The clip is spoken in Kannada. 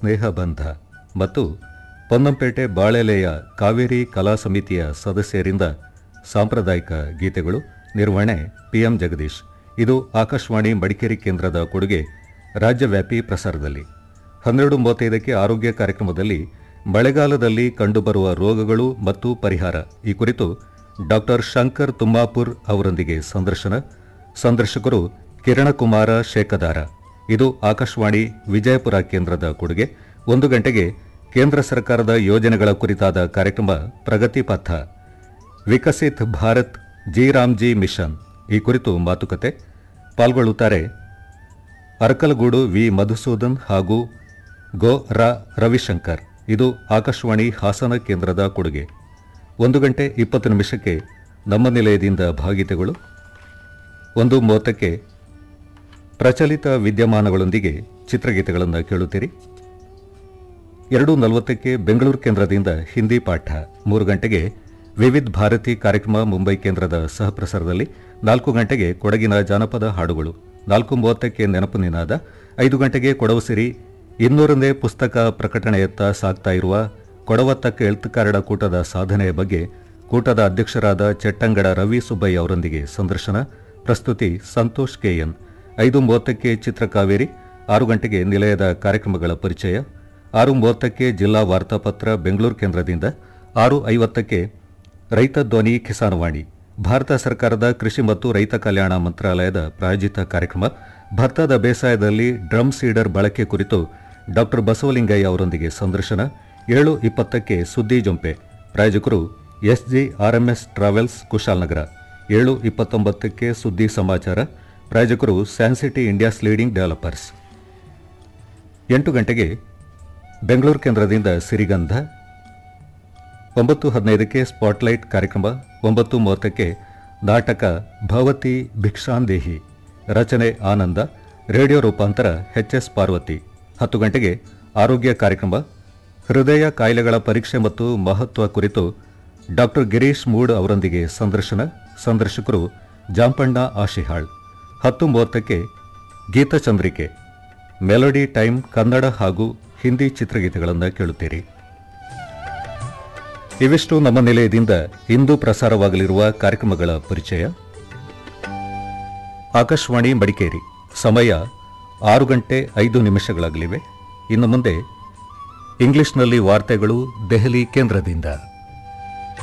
ಸ್ನೇಹ ಬಂಧ ಮತ್ತು ಪೊನ್ನಂಪೇಟೆ ಬಾಳೆಲೆಯ ಕಾವೇರಿ ಕಲಾ ಸಮಿತಿಯ ಸದಸ್ಯರಿಂದ ಸಾಂಪ್ರದಾಯಿಕ ಗೀತೆಗಳು ನಿರ್ವಹಣೆ ಪಿಎಂ ಜಗದೀಶ್ ಇದು ಆಕಾಶವಾಣಿ ಮಡಿಕೇರಿ ಕೇಂದ್ರದ ಕೊಡುಗೆ ರಾಜ್ಯವ್ಯಾಪಿ ಪ್ರಸಾರದಲ್ಲಿ ಹನ್ನೆರಡು ಮೂವತ್ತೈದಕ್ಕೆ ಆರೋಗ್ಯ ಕಾರ್ಯಕ್ರಮದಲ್ಲಿ ಮಳೆಗಾಲದಲ್ಲಿ ಕಂಡುಬರುವ ರೋಗಗಳು ಮತ್ತು ಪರಿಹಾರ ಈ ಕುರಿತು ಡಾಕ್ಟರ್ ಶಂಕರ್ ತುಮ್ಮಾಪುರ್ ಅವರೊಂದಿಗೆ ಸಂದರ್ಶನ ಸಂದರ್ಶಕರು ಕಿರಣಕುಮಾರ ಶೇಕದಾರ ಇದು ಆಕಾಶವಾಣಿ ವಿಜಯಪುರ ಕೇಂದ್ರದ ಕೊಡುಗೆ ಒಂದು ಗಂಟೆಗೆ ಕೇಂದ್ರ ಸರ್ಕಾರದ ಯೋಜನೆಗಳ ಕುರಿತಾದ ಕಾರ್ಯಕ್ರಮ ಪ್ರಗತಿ ಪಥ Viksit Bharat G RAM G mission ಈ ಕುರಿತು ಮಾತುಕತೆ ಪಾಲ್ಗೊಳ್ಳುತ್ತಾರೆ ಅರಕಲಗೂಡು ವಿ ಮಧುಸೂದನ್ ಹಾಗೂ ಗೋ ರಾ ರವಿಶಂಕರ್ ಇದು ಆಕಾಶವಾಣಿ ಹಾಸನ ಕೇಂದ್ರದ ಕೊಡುಗೆ ಒಂದು ಗಂಟೆ ಇಪ್ಪತ್ತು ನಿಮಿಷಕ್ಕೆ ನಮ್ಮ ನಿಲಯದಿಂದ ಭಾಗಿತೆಗಳು ಒಂದು ಮೂವತ್ತಕ್ಕೆ ಪ್ರಚಲಿತ ವಿದ್ಯಮಾನಗಳೊಂದಿಗೆ ಚಿತ್ರಗೀತೆಗಳನ್ನು ಕೇಳುತ್ತೀರಿ ಎರಡು ನಲವತ್ತಕ್ಕೆ ಬೆಂಗಳೂರು ಕೇಂದ್ರದಿಂದ ಹಿಂದಿ ಪಾಠ ಮೂರು ಗಂಟೆಗೆ ವಿವಿಧ ಭಾರತಿ ಕಾರ್ಯಕ್ರಮ ಮುಂಬೈ ಕೇಂದ್ರದ ಸಹಪ್ರಸಾರದಲ್ಲಿ ನಾಲ್ಕು ಗಂಟೆಗೆ ಕೊಡಗಿನ ಜಾನಪದ ಹಾಡುಗಳು ನಾಲ್ಕು ಮೂವತ್ತಕ್ಕೆ ನೆನಪು ನಿನಾದ ಐದು ಗಂಟೆಗೆ ಕೊಡವು ಸಿರಿ ಇನ್ನೂರನೇ ಪುಸ್ತಕ ಪ್ರಕಟಣೆಯತ್ತ ಸಾಗ್ತಾ ಇರುವ ಕೊಡವತ್ತಕ್ಕ ಎಳ್ತುಕಾರಡ ಕೂಟದ ಸಾಧನೆಯ ಬಗ್ಗೆ ಕೂಟದ ಅಧ್ಯಕ್ಷರಾದ ಚೆಟ್ಟಂಗಡ ರವಿ ಸುಬ್ಬಯ್ಯ ಅವರೊಂದಿಗೆ ಸಂದರ್ಶನ ಪ್ರಸ್ತುತಿ ಸಂತೋಷ್ ಕೆಎನ್ ಐದು ಮೂವತ್ತಕ್ಕೆ ಚಿತ್ರಕಾವೇರಿ ಆರು ಗಂಟೆಗೆ ನಿಲಯದ ಕಾರ್ಯಕ್ರಮಗಳ ಪರಿಚಯ ಆರು ಮೂವತ್ತಕ್ಕೆ ಜಿಲ್ಲಾ ವಾರ್ತಾಪತ್ರ ಬೆಂಗಳೂರು ಕೇಂದ್ರದಿಂದ ಆರು ಐವತ್ತಕ್ಕೆ ರೈತ ಧ್ವನಿ ಕಿಸಾನವಾಣಿ ಭಾರತ ಸರ್ಕಾರದ ಕೃಷಿ ಮತ್ತು ರೈತ ಕಲ್ಯಾಣ ಮಂತ್ರಾಲಯದ ಪ್ರಾಯೋಜಿತ ಕಾರ್ಯಕ್ರಮ ಭತ್ತದ ಬೇಸಾಯದಲ್ಲಿ ಡ್ರಮ್ ಸೀಡರ್ ಬಳಕೆ ಕುರಿತು ಡಾಕ್ಟರ್ ಬಸವಲಿಂಗಯ್ಯ ಅವರೊಂದಿಗೆ ಸಂದರ್ಶನ ಏಳು ಇಪ್ಪತ್ತಕ್ಕೆ ಸುದ್ದಿ ಜೊಂಪೆ ಪ್ರಾಯೋಜಕರು ಎಸ್ಜಿ ಆರ್ಎಂಎಸ್ ಟ್ರಾವೆಲ್ಸ್ ಕುಶಾಲನಗರ ಏಳು ಇಪ್ಪತ್ತೊಂಬತ್ತಕ್ಕೆ ಸುದ್ದಿ ಸಮಾಚಾರ ಪ್ರಾಯೋಜಕರು ಸ್ಯಾನ್ಸಿಟಿ ಇಂಡಿಯಾಸ್ ಲೀಡಿಂಗ್ ಡೆವಲಪರ್ಸ್ ಎಂಟು ಗಂಟೆಗೆ ಬೆಂಗಳೂರು ಕೇಂದ್ರದಿಂದ ಸಿರಿಗಂಧ ಒಂಬತ್ತು ಹದಿನೈದಕ್ಕೆ ಸ್ಪಾಟ್ಲೈಟ್ ಕಾರ್ಯಕ್ರಮ ಒಂಬತ್ತು ಮೂವತ್ತಕ್ಕೆ ನಾಟಕ ಭವತಿ ಭಿಕ್ಷಾಂದೇಹಿ ರಚನೆ ಆನಂದ ರೇಡಿಯೋ ರೂಪಾಂತರ ಎಚ್ ಎಸ್ ಪಾರ್ವತಿ ಹತ್ತು ಗಂಟೆಗೆ ಆರೋಗ್ಯ ಕಾರ್ಯಕ್ರಮ ಹೃದಯ ಕಾಯಿಲೆಗಳ ಪರೀಕ್ಷೆ ಮತ್ತು ಮಹತ್ವ ಕುರಿತು ಡಾಕ್ಟರ್ ಗಿರೀಶ್ ಮೂಡ್ ಅವರೊಂದಿಗೆ ಸಂದರ್ಶನ ಸಂದರ್ಶಕರು ಜಾಂಪಣ್ಣ ಆಶಿಹಾಳ್ ಹತ್ತು ಮೂವತ್ತಕ್ಕೆ ಗೀತಚಂದ್ರಿಕೆ ಮೆಲೋಡಿ ಟೈಮ್ ಕನ್ನಡ ಹಾಗೂ ಹಿಂದಿ ಚಿತ್ರಗೀತೆಗಳನ್ನು ಕೇಳುತ್ತೀರಿ ಇವಿಷ್ಟು ನಮ್ಮ ನಿಲಯದಿಂದ ಇಂದು ಪ್ರಸಾರವಾಗಲಿರುವ ಕಾರ್ಯಕ್ರಮಗಳ ಪರಿಚಯ ಆಕಾಶವಾಣಿ ಮಡಿಕೇರಿ ಸಮಯ ಆರು ಗಂಟೆ ಐದು ನಿಮಿಷಗಳಾಗಲಿವೆ ಇನ್ನು ಮುಂದೆ ಇಂಗ್ಲಿಷ್ನಲ್ಲಿ ವಾರ್ತೆಗಳು ದೆಹಲಿ ಕೇಂದ್ರದಿಂದ